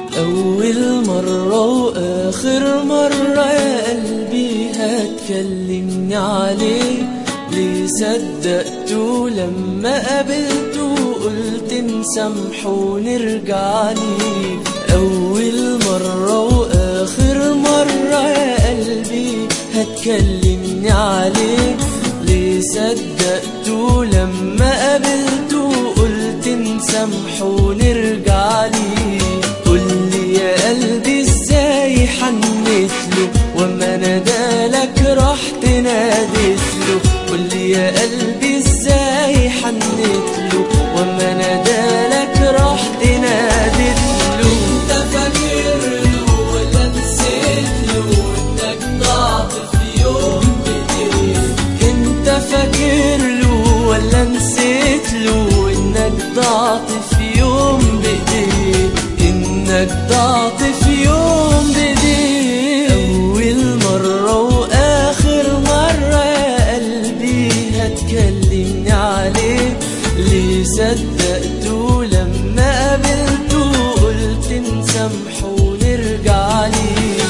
أول مرة وآخر مرة يا قلبي هتكلمني عليه ليه صدقته لما قابلته قلت نسامحه ونرجع ليه أول مرة وآخر مرة يا قلبي هتكلمني عليه ليه صدقته لما قابلته قلت نسامحه ونرجع ليه قولي يا قلبي ازاي حنيت له وما نادالك رحت ناديت له قولي يا قلبي ازاي حنيت له وما نادالك رحت ناديت له انت فاكر له ولا نسيت له انك ضعت في يوم بايديك انت فاكر له ولا نسيت له انك ضعت في يوم بايديك انك ضعت في يوم بايديك اول مرة واخر مرة يا قلبي هتكلمني عليه ليه صدقته لما قابلته قلت نسامحه ونرجع ليه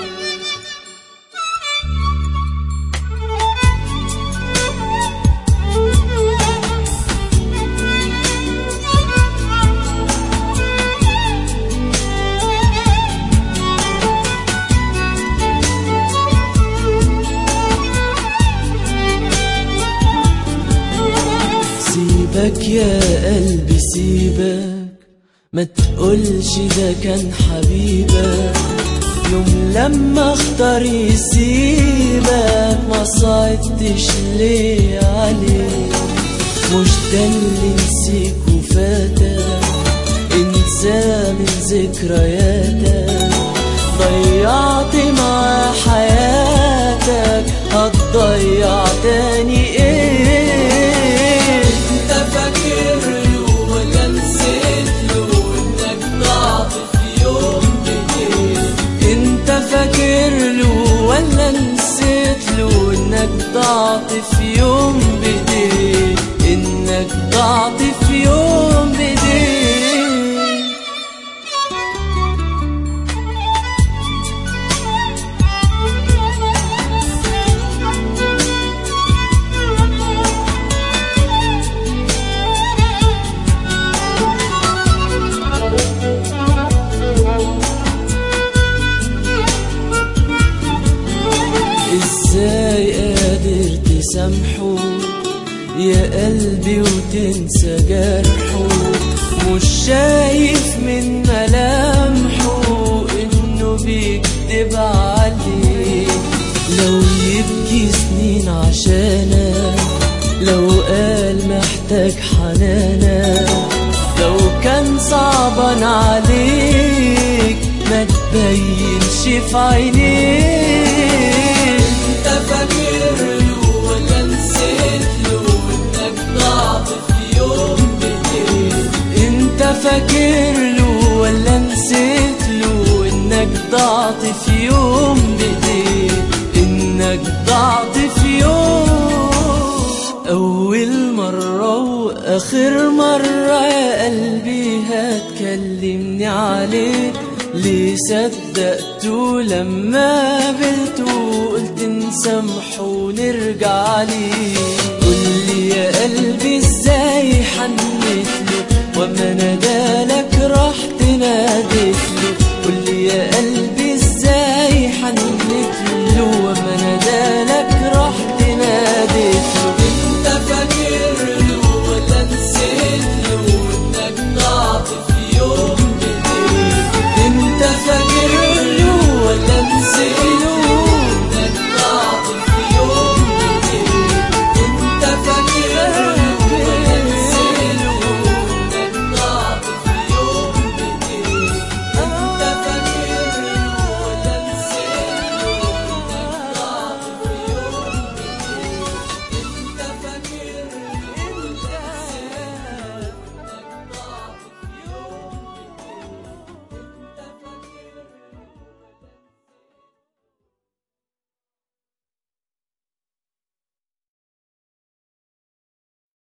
سيبك يا قلبي سيبك ما تقولش ده كان حبيبك يوم لما اختار يسيبك ما صعدتش ليه عليه مش ده اللي نسيك وفاتك انسى من ذكرياتك ضيعت مع حياتك هتضيع تاني ايه انت فاكر له ولا نسيت له انك ضعت في يوم بايديك انت فاكر له ولا نسيت له انك ضعت في يوم بايديك انك ضعت في يوم بايديك ازاي قادر تسامحه يا قلبي وتنسى جرحه مش شايف من ملامحه انه بيكدب عليك لو يبكي سنين عشانك لو قال محتاج حنانك لو كان صعبا عليك ما تبينش في عينيك انت فاكر له ولا نسيت له انك ضعت في يوم بايديك انت فاكر له ولا نسيت له انك ضعت في يوم بايديك انك ضعت في يوم أول مرة وآخر مرة يا قلبي هتكلمني عليه ليه صدقته لما قابلته قلت نسامحه ونرجع ليه قولي يا قلبي ازاي حنيت له وما نادالك رحت ناديت له قولي يا قلبي